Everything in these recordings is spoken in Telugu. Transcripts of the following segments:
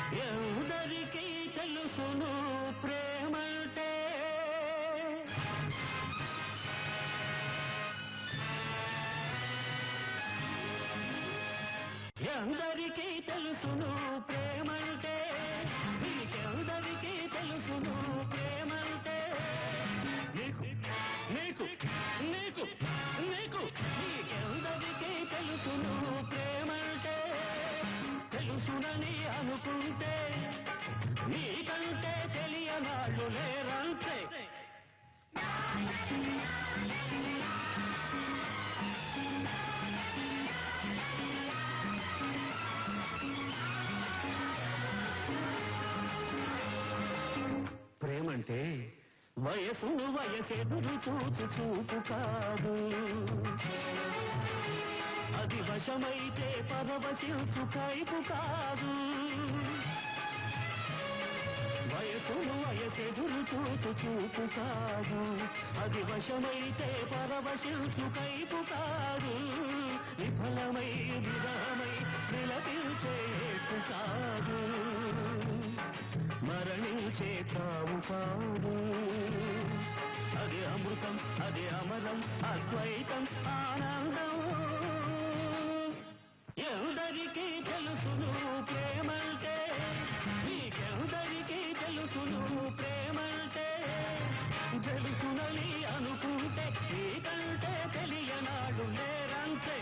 ఎందరికీ తెలుసును ప్రేమంటే ఎందరికీ తెలుసును ప్రేమంటే నీకెందరికీ తెలుసును ప్రేమంటే నీకు నీకు నీకు నీకు నీకెందరికీ తెలుసును ప్రేమంటే తెలుసునని అనుకుంటే నీకంటే తెలియనాళ్ళు లేరంతే ప్రేమంటే వయసును వయసెదురు చూచు చూపు కాదు అది వశమైతే పరవశించు కైపు కాదు వయసును వయసెదురు చూచు చూపు కాదు అది వశమైతే పరవశించు కైపు కాదు విఫలమై విరహమై నిలపించేపు కాదు మరణించే కావు కాదు అది అమృతం అది అమరం అద్వైతం ఆనందం ఎందరికీ తెలుసును ప్రేమంటే నీకెందరికీ తెలుసును ప్రేమంటే తెలుసునని అనుకుంటే నీకంటే తెలియనాడు లేరంతే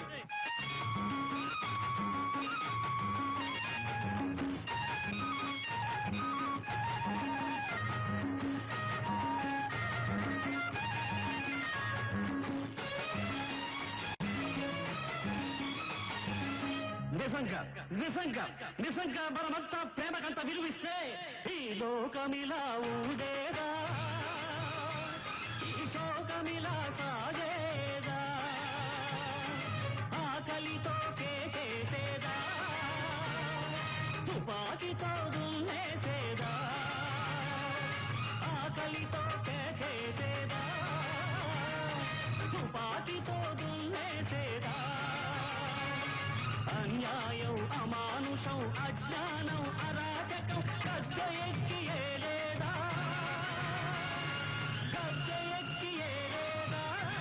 నిజంగా నిజంగా నిజంగా మనమంతా ప్రేమకంత విలువిస్తే ఈ లోకమిలా ఉండేదా ఈ శోకమిలా సాగేదా ఆకలితో కేసేదా తుపాకితో దున్నేసేదా ఆకలితో కేసేదా తుపాకితో దున్నేసేదా అన్యాయం అమానుషం అజ్ఞానం అరాచకం గద్ద ఎక్కి ఏలేదా గద్ద ఎక్కి ఏలేదా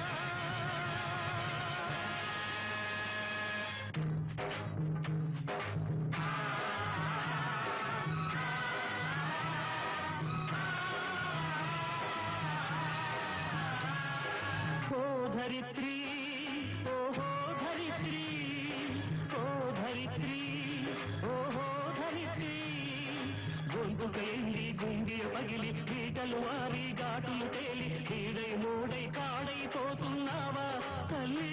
ఓ ధరిత్రి ఓహో ధరిత్రి ఓ ధరిత్రి ఓహో ధరిత్రి గొంతుకైంది గుండె పగిలి పీటలు వారి ఘాటులు తేలి కీడై మూడై కాడైపోతున్నావా తల్లి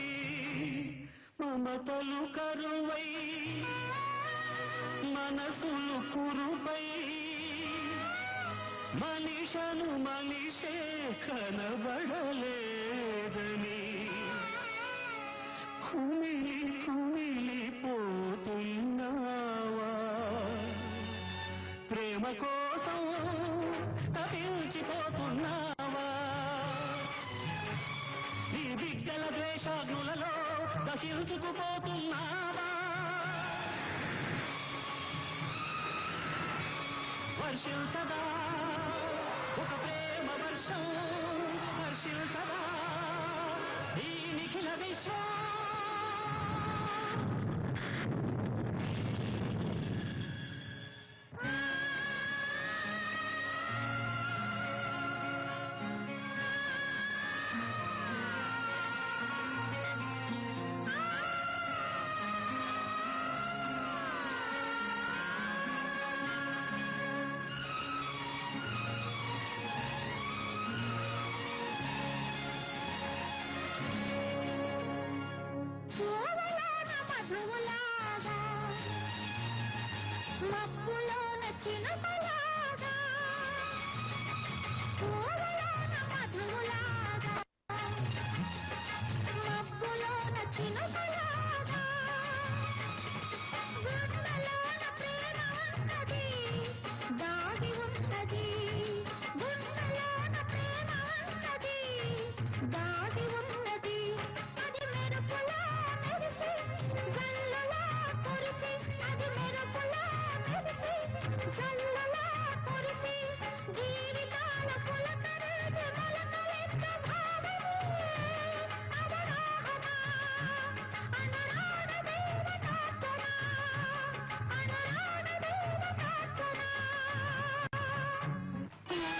మమతలు కరువై మనసులు కురుపై మనిషను మనిషే కనబడలేదని కుమిలి కుమిలి పోతున్నావా ప్రేమ కోసం తపించిపోతున్నావా ఈ బిడ్డల ద్వేషాగ్నులలో దశించుకుపోతున్నావా వర్షించదా